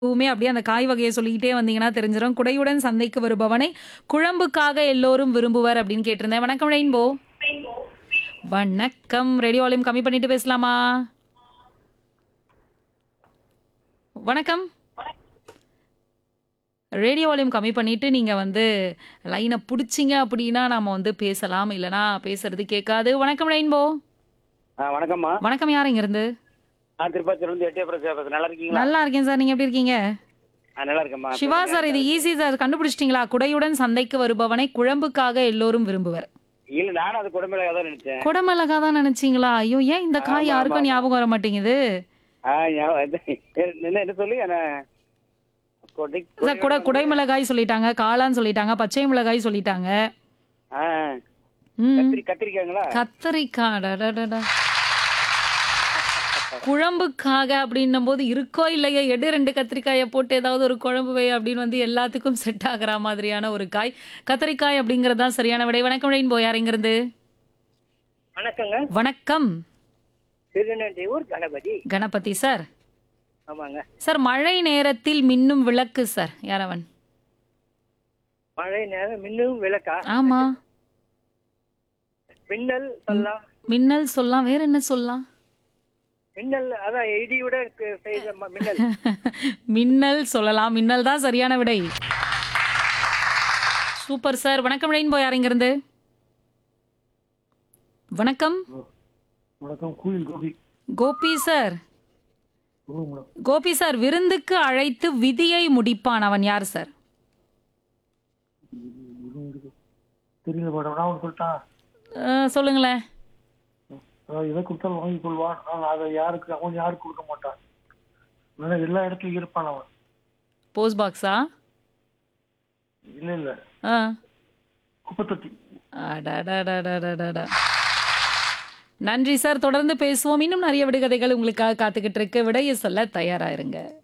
எதுவுமே அப்படியே அந்த காய் வகையை சொல்லிக்கிட்டே வந்தீங்கன்னா தெரிஞ்சிடும் குடையுடன் சந்தைக்கு வருபவனை குழம்புக்காக எல்லோரும் விரும்புவர் அப்படின்னு கேட்டிருந்தேன் வணக்கம் ரெயின்போ வணக்கம் ரேடியோ வால்யூம் கம்மி பண்ணிட்டு பேசலாமா வணக்கம் ரேடியோ வால்யூம் கம்மி பண்ணிட்டு நீங்க வந்து லைனை பிடிச்சிங்க அப்படின்னா நாம வந்து பேசலாம் இல்லனா பேசுறது கேட்காது வணக்கம் ரெயின்போ ஆ வணக்கம்மா வணக்கம் யார் இங்க இருந்து நான் திருப்பத்தூர் வந்து எட்டியபுரம் சேப்பது நல்லா இருக்கீங்களா நல்லா இருக்கேன் சார் நீங்க எப்படி இருக்கீங்க ஆ நல்லா இருக்கேம்மா சிவா சார் இது ஈஸி சார் கண்டுபிடிச்சிட்டீங்களா குடையுடன் சந்தைக்கு வருபவனை குழம்புக்காக எல்லோரும் விரும்புவர் இல்ல நானும் அது குடமிளகா தான் நினைச்சேன் குடமிளகா தான் நினைச்சீங்களா ஐயோ ஏன் இந்த காய் ஆமா, யாருக்கும் ஆமா. ஞாபகம் வர மாட்டேங்குது ஆ ஞாபகம் வந்து- என்ன என்ன சொல்லி என்ன கொடை- சார் குடை குடைமிளகாய் சொல்லிட்டாங்க காளான் சொல்லிட்டாங்க பச்சை மிளகாய் சொல்லிட்டாங்க ஆ ம் கத்திரி கத்திரிக்காங்களா கத்தரிக்காய் அடடடடா. குழம்புக்காக அப்படின்னும் போது இருக்கோ இல்லையோ எடு ரெண்டு கத்திரிக்காயை போட்டு ஏதாவது ஒரு குழம்பு வை அப்படின்னு வந்து எல்லாத்துக்கும் செட் ஆகுற மாதிரியான ஒரு காய் கத்திரிக்காய் அப்படிங்கிறது தான் சரியான விடை வணக்கம் ரெயின் போய் யாருங்கிறது வணக்கங்க வணக்கம் திருநெல்வேலூர் கணபதி கணபதி சார் ஆமாங்க சார் மழை நேரத்தில் மின்னும் விளக்கு சார் யாரவன் மழை நேரம் மின்னும் விளக்கா ஆமா மின்னல் சொல்லலாம் மின்னல் சொல்லலாம் வேற என்ன சொல்லலாம் மின்னல் அதான் இடியோட செய்த ம- மின்னல் மின்னல் சொல்லலாம் மின்னல் தான் சரியான விடை சூப்பர் சார் வணக்கம் ரெயின்போ யாருங்கிறது வணக்கம் வணக்கம் கூலில் கோபி கோபி சார் சொல்லுங்க மேடம் கோபி சார் விருந்துக்கு அழைத்து விதியை முடிப்பான் அவன் யார் சார் தெரியல மேடம் நான் ஒன்று சொல்லிட்டேன் அஹ், சொல்லுங்களேன் அதாவது எதை கொடுத்தாலும் வாங்கி கொள்வான் ஆனால் அதை யாருக்கு அவன் யாருக்கு கொடுக்க மாட்டான் அதனால எல்லா இடத்துலையும் இருப்பான் அவன் போஸ்ட் பாக்ஸா இல்லை இல்லை ஆ குப்பத்தொட்டி அடடடடடடடா. நன்றி சார் தொடர்ந்து பேசுவோம் இன்னும் நிறைய விடுகதைகள் உங்களுக்காக காத்துக்கிட்டு இருக்கு விடையை சொல்ல தயாரா இருங்க